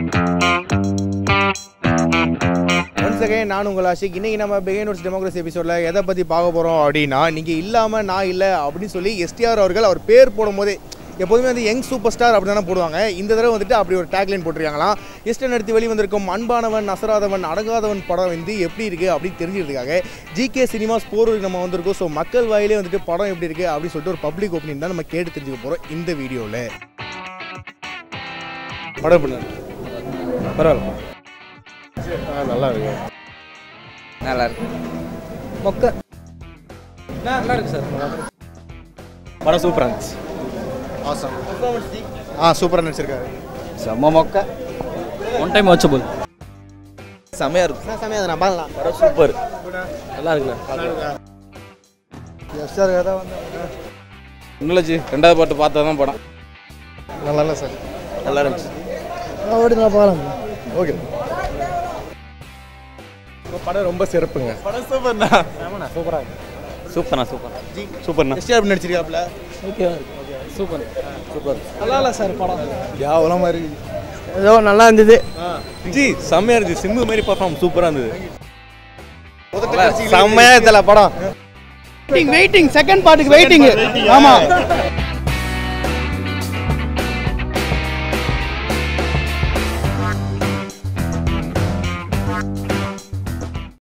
Once again நான் உங்கள் ஆஷிக் இன்னைக்கு நம்ம பிகைன் நோட்ஸ் டெமோக்ரஸி எபிசோடில் எதை பற்றி பார்க்க போகிறோம் அப்படின்னா நீங்கள் இல்லாமல் நான் இல்லை அப்படின்னு சொல்லி எஸ்டிஆர் அவர்கள் அவர் பேர் போடும் போதே எப்போதுமே வந்து யங் சூப்பர் ஸ்டார் அப்படி தானே போடுவாங்க இந்த தடவை வந்துட்டு அப்படி ஒரு டேக்லைன் போட்டிருக்காங்களாம் எஸ்டன் நடத்தி வெளி வந்திருக்கும் அன்பானவன் அசராதவன் அடங்காதவன் படம் வந்து எப்படி இருக்குது அப்படின்னு தெரிஞ்சுக்கிறதுக்காக ஜிகே சினிமாஸ் போருக்கு நம்ம வந்திருக்கோம் ஸோ மக்கள் வாயிலே வந்துட்டு படம் எப்படி இருக்குது அப்படின்னு சொல்லிட்டு ஒரு பப்ளிக் ஒப்பீனியன் தான் நம்ம கேட்டு தெரிஞ்சுக்க போகிறோம் இந்த வீடியோவில் படம் எப்படி இருக்கு? பரவாயில்ல நல்லா இருக்கு நல்லா இருக்கு மொக்க நல்லா இருக்கு சார் படம் சூப்பராக இருந்துச்சு ஆசம் ஆ சூப்பராக நடிச்சிருக்காரு செம்ம மொக்க ஒன் டைம் வாட்சபிள் செம்மையா இருக்கு சமயம் நான் பார்க்கலாம் படம் சூப்பர் நல்லா இருக்குண்ணா எஸ்ஆர் கதை வந்து இன்னும் ரெண்டாவது பாட்டு பார்த்தா தான் படம் நல்லா இல்லை சார் நல்லா இருந்துச்சு ஓடி நான் பார்க்கலாம் ஓகே படம் ரொம்ப சிறப்புங்க படம் சூப்பர்ண்ணா சூப்பராக சூப்பர்ண்ணா சூப்பர் சூப்பர்ண்ணா எஸ்ஆர் அப்படி நடிச்சிருக்காப்ல ஓகே சூப்பர் சூப்பர் நல்லா இல்லை சார் படம் கேவலமாக இருக்கு ஏதோ நல்லா இருந்தது ஜி செம்மையா இருந்துச்சு சிம்பு மாதிரி பர்ஃபார்ம் சூப்பராக இருந்தது செம்மையா இதில் படம் வெயிட்டிங் செகண்ட் பார்ட்டுக்கு வெயிட்டிங் ஆமா